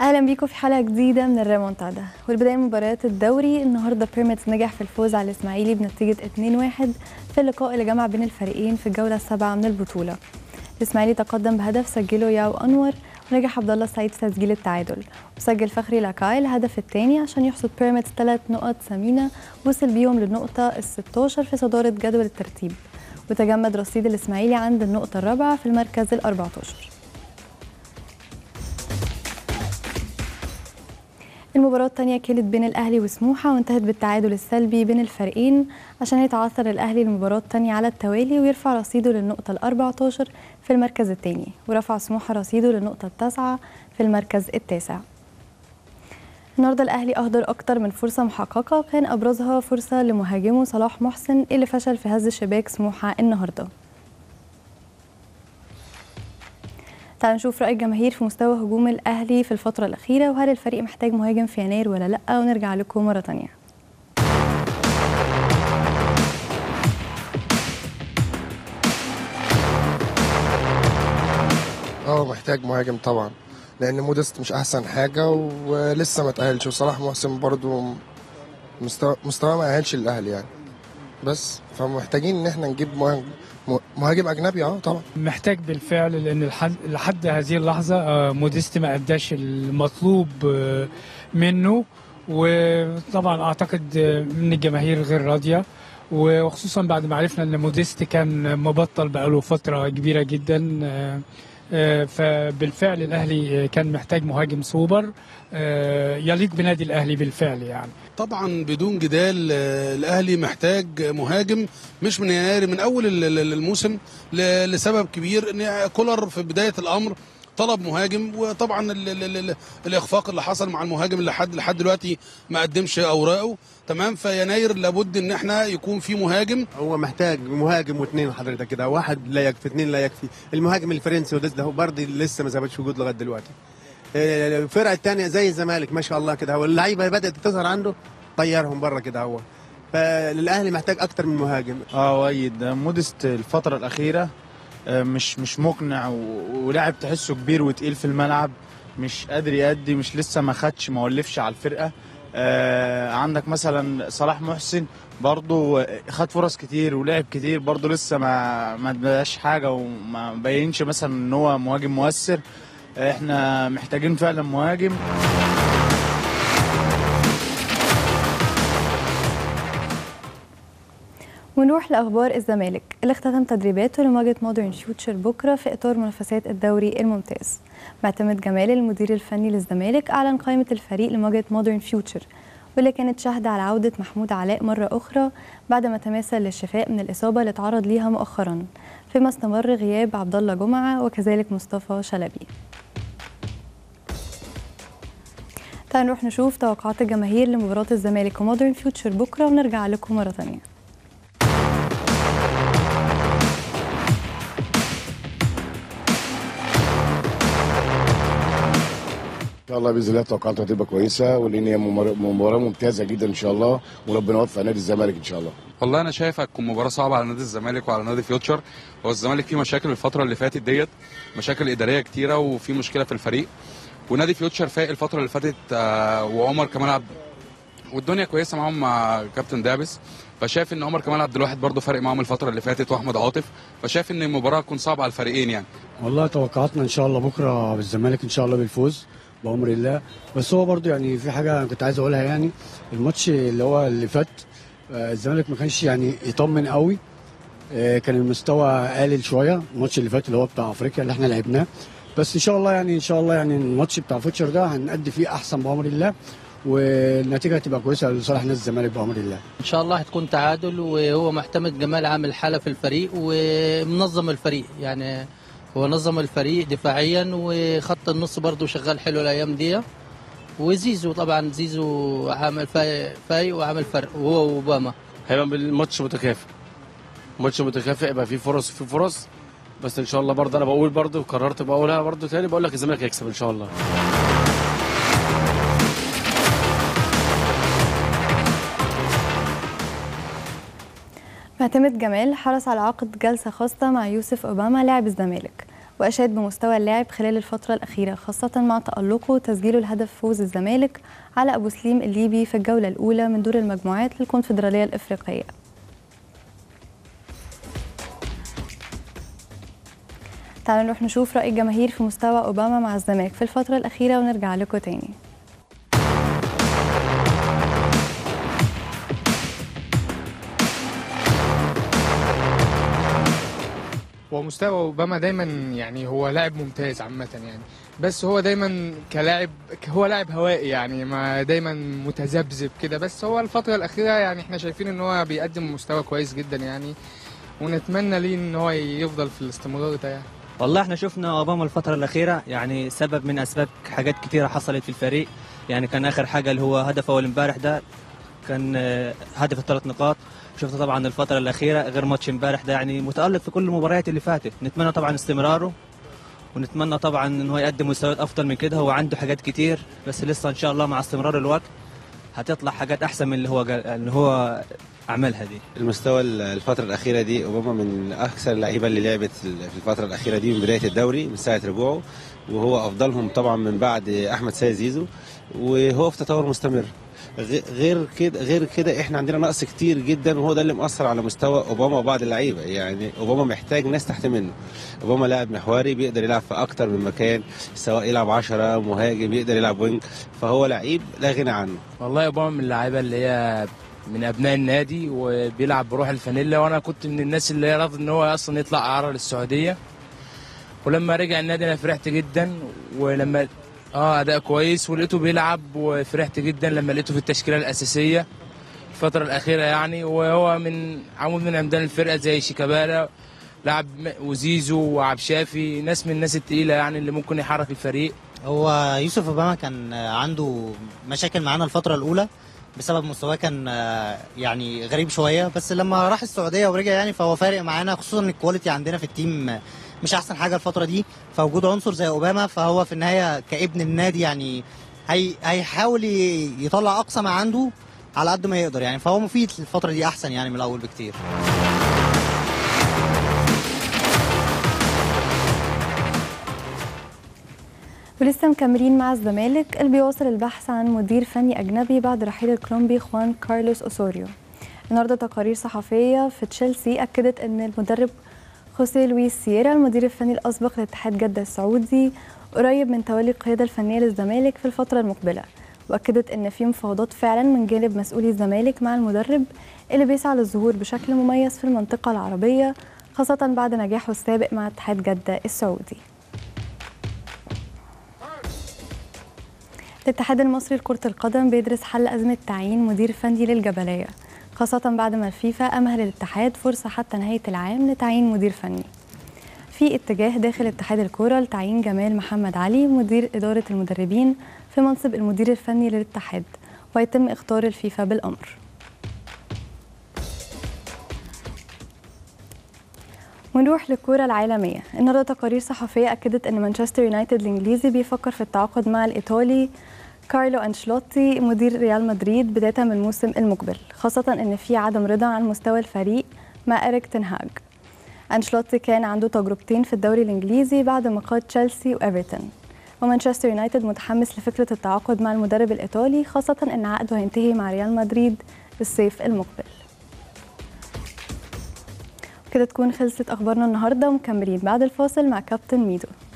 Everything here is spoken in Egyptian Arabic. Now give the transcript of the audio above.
اهلا بيكم في حلقه جديده من الريمونتادا والبدايه من مباريات الدوري النهارده بيراميدز نجح في الفوز على الاسماعيلي بنتيجه 2-1 في اللقاء اللي جمع بين الفريقين في الجوله السابعه من البطوله الاسماعيلي تقدم بهدف سجله ياو انور ونجح عبد الله السعيد في تسجيل التعادل وسجل فخري لاكاي الهدف الثاني عشان يحصد بيراميدز ثلاث نقط ثمينه وصل بيهم للنقطه ال 16 في صداره جدول الترتيب وتجمد رصيد الاسماعيلي عند النقطه الرابعه في المركز ال 14 المباراة الثانية كانت بين الأهلي وسموحة وانتهت بالتعادل السلبي بين الفريقين عشان يتعثر الأهلي المباراة الثانية على التوالي ويرفع رصيده للنقطة ال 14 في المركز الثاني ورفع سموحة رصيده للنقطة التاسعة في المركز التاسع النهارده الأهلي أهدر أكتر من فرصة محققة كان أبرزها فرصة لمهاجمه صلاح محسن اللي فشل في هز شباك سموحة النهارده تعالوا نشوف رأي الجماهير في مستوى هجوم الأهلي في الفترة الأخيرة وهل الفريق محتاج مهاجم في يناير ولا لأ ونرجع لكم مرة تانية اه محتاج مهاجم طبعا لان مودست مش احسن حاجه ولسه ما تاهلش وصلاح محسن برضو مستوى مستواه ما اهلش الاهلي يعني بس فمحتاجين ان احنا نجيب مهاجم مهاجم اجنبي اه طبعا محتاج بالفعل لان لحد لحد هذه اللحظه آه، موديست ما اداش المطلوب آه، منه وطبعا اعتقد آه، ان الجماهير غير راضيه وخصوصا بعد ما عرفنا ان موديست كان مبطل بقاله فتره كبيره جدا آه، آه، فبالفعل الاهلي كان محتاج مهاجم سوبر آه، يليق بنادي الاهلي بالفعل يعني طبعا بدون جدال آه، الاهلي محتاج مهاجم مش من يناير من اول ال- ال- الموسم ل- لسبب كبير ان كولر في بدايه الامر طلب مهاجم وطبعا ال ال ال الاخفاق اللي حصل مع المهاجم اللي لحد لحد دلوقتي ما قدمش اوراقه تمام فيناير لابد ان احنا يكون في مهاجم هو محتاج مهاجم واثنين حضرتك كده واحد لا يكفي اثنين لا يكفي المهاجم الفرنسي وديس ده هو برضه لسه ما ثبتش وجود لغايه دلوقتي آه، الفرقه الثانيه زي الزمالك ما شاء الله كده هو اللعيبه بدات تظهر عنده طيرهم بره كده هو فالاهلي محتاج اكتر من مهاجم اه وايد مودست الفترة الأخيرة آه، مش مش مقنع و- ولاعب تحسه كبير وتقيل في الملعب مش قادر يأدي مش لسه ما خدش ما ولفش على الفرقة آه عندك مثلا صلاح محسن برضه خد فرص كتير ولعب كتير برضه لسه ما ما اداش حاجة وما بينش مثلا ان هو مهاجم مؤثر احنا محتاجين فعلا مهاجم ونروح لأخبار الزمالك اللي اختتم تدريباته لمواجهة مودرن فيوتشر بكرة في إطار منافسات الدوري الممتاز معتمد جمال المدير الفني للزمالك أعلن قائمة الفريق لمواجهة مودرن فيوتشر واللي كانت شاهدة على عودة محمود علاء مرة أخرى بعدما تماثل للشفاء من الإصابة اللي تعرض ليها مؤخرا فيما استمر غياب عبد الله جمعة وكذلك مصطفى شلبي تعالوا نروح نشوف توقعات الجماهير لمباراة الزمالك ومودرن فيوتشر بكرة ونرجع لكم مرة تانية ان شاء الله باذن الله توقعاتها هتبقى كويسه ولان هي ممر- مباراه ممتازه جدا ان شاء الله وربنا يوفق نادي الزمالك ان شاء الله والله انا شايف هتكون مباراه صعبه على نادي الزمالك وعلى نادي فيوتشر هو الزمالك فيه مشاكل الفتره اللي فاتت ديت مشاكل اداريه كتيره وفي مشكله في الفريق ونادي فيوتشر فايق الفتره اللي فاتت آه، وعمر كمال عبد والدنيا كويسه معاهم مع كابتن دابس فشايف ان عمر كمال عبد الواحد برضه فارق معاهم الفتره اللي فاتت واحمد عاطف فشايف ان المباراه هتكون صعبه على الفريقين يعني والله توقعاتنا ان شاء الله بكره بالزمالك ان شاء الله بالفوز بامر الله بس هو برضو يعني في حاجه أنا كنت عايز اقولها يعني الماتش اللي هو اللي فات آه، الزمالك ما كانش يعني يطمن قوي آه، كان المستوى قليل شويه الماتش اللي فات اللي هو بتاع افريقيا اللي احنا لعبناه بس ان شاء الله يعني ان شاء الله يعني الماتش بتاع فوتشر ده هنأدي فيه احسن بامر الله والنتيجه هتبقى كويسه لصالح نادي الزمالك بامر الله ان شاء الله هتكون تعادل وهو معتمد جمال عامل حاله في الفريق ومنظم الفريق يعني هو نظم الفريق دفاعيا وخط النص برضه شغال حلو الايام دي وزيزو طبعا زيزو عامل فايق فايق وعامل فرق وهو واوباما هيبقى الماتش متكافئ ماتش متكافئ يبقى فيه فرص في فرص بس ان شاء الله برضه انا بقول برضه وقررت بقولها برضه تاني بقول لك الزمالك هيكسب ان شاء الله معتمد جمال حرص على عقد جلسة خاصة مع يوسف أوباما لاعب الزمالك وأشاد بمستوى اللاعب خلال الفترة الأخيرة خاصة مع تألقه وتسجيله الهدف فوز الزمالك على أبو سليم الليبي في الجولة الأولى من دور المجموعات للكونفدرالية الإفريقية تعالوا نروح نشوف رأي الجماهير في مستوى أوباما مع الزمالك في الفترة الأخيرة ونرجع لكم تاني هو مستوى اوباما دايما يعني هو لاعب ممتاز عامه يعني بس هو دايما كلاعب هو لاعب هوائي يعني ما دايما متذبذب كده بس هو الفتره الاخيره يعني احنا شايفين ان هو بيقدم مستوى كويس جدا يعني ونتمنى ليه ان هو يفضل في الاستمرار ده يعني والله احنا شفنا اوباما الفترة الأخيرة يعني سبب من أسباب حاجات كتيرة حصلت في الفريق يعني كان آخر حاجة اللي هو هدفه أول امبارح ده كان آه، هدف الثلاث نقاط شفنا طبعا الفترة الأخيرة غير ماتش امبارح ده يعني متألق في كل المباريات اللي فاتت نتمنى طبعا استمراره ونتمنى طبعا ان هو يقدم مستويات افضل من كده هو عنده حاجات كتير بس لسه ان شاء الله مع استمرار الوقت هتطلع حاجات احسن من اللي هو جا- اللي هو عملها دي المستوى الفترة الأخيرة دي أوباما من أكثر اللعيبة اللي لعبت في الفترة الأخيرة دي من بداية الدوري من ساعة رجوعه وهو أفضلهم طبعا من بعد أحمد سيد زيزو وهو في تطور مستمر غ- غير كده غير كده احنا عندنا نقص كتير جدا وهو ده اللي مأثر على مستوى اوباما وبعض اللعيبه يعني اوباما محتاج ناس تحت منه اوباما لاعب محوري بيقدر يلعب في اكتر من مكان سواء يلعب 10 مهاجم يقدر يلعب وينج فهو لعيب لا غنى عنه والله اوباما من اللعيبه اللي هي من ابناء النادي وبيلعب بروح الفانيلا وانا كنت من الناس اللي هي رافض ان هو اصلا يطلع اعاره للسعوديه ولما رجع النادي انا فرحت جدا ولما اه اداء كويس ولقيته بيلعب وفرحت جدا لما لقيته في التشكيله الاساسيه الفتره الاخيره يعني وهو من عمود من عمدان الفرقه زي شيكابالا لاعب م- وزيزو وعبد شافي ناس من الناس التقيله يعني اللي ممكن يحرك الفريق هو يوسف اوباما كان عنده مشاكل معانا الفتره الاولى بسبب مستواه كان آه، يعني غريب شويه بس لما راح السعوديه ورجع يعني فهو فارق معانا خصوصا ان الكواليتي عندنا في التيم مش احسن حاجه الفتره دي فوجود عنصر زي اوباما فهو في النهايه كابن النادي يعني هي هيحاول ي- يطلع اقصى ما عنده على قد ما يقدر يعني فهو مفيد الفتره دي احسن يعني من الاول بكتير ولسه مكملين مع الزمالك اللي بيواصل البحث عن مدير فني أجنبي بعد رحيل الكولومبي خوان كارلوس أوسوريو النهارده تقارير صحفية في تشيلسي أكدت أن المدرب خوسيه لويس سييرا المدير الفني الأسبق لاتحاد جدة السعودي قريب من تولي القيادة الفنية للزمالك في الفترة المقبلة وأكدت أن في مفاوضات فعلا من جانب مسؤولي الزمالك مع المدرب اللي بيسعى للظهور بشكل مميز في المنطقة العربية خاصة بعد نجاحه السابق مع اتحاد جدة السعودي الاتحاد المصري لكرة القدم بيدرس حل أزمة تعيين مدير فني للجبلية خاصة بعد ما الفيفا أمهل الاتحاد فرصة حتى نهاية العام لتعيين مدير فني في اتجاه داخل اتحاد الكورة لتعيين جمال محمد علي مدير إدارة المدربين في منصب المدير الفني للاتحاد ويتم اختار الفيفا بالأمر ونروح للكرة العالمية النهارده تقارير صحفية أكدت أن مانشستر يونايتد الإنجليزي بيفكر في التعاقد مع الإيطالي كارلو أنشلوتي مدير ريال مدريد بداية من الموسم المقبل خاصة أن في عدم رضا عن مستوى الفريق مع إريك تنهاج أنشلوتي كان عنده تجربتين في الدوري الإنجليزي بعد ما قاد تشيلسي وإيفرتون ومانشستر يونايتد متحمس لفكرة التعاقد مع المدرب الإيطالي خاصة أن عقده هينتهي مع ريال مدريد الصيف المقبل كده تكون خلصت أخبارنا النهاردة ومكملين بعد الفاصل مع كابتن ميدو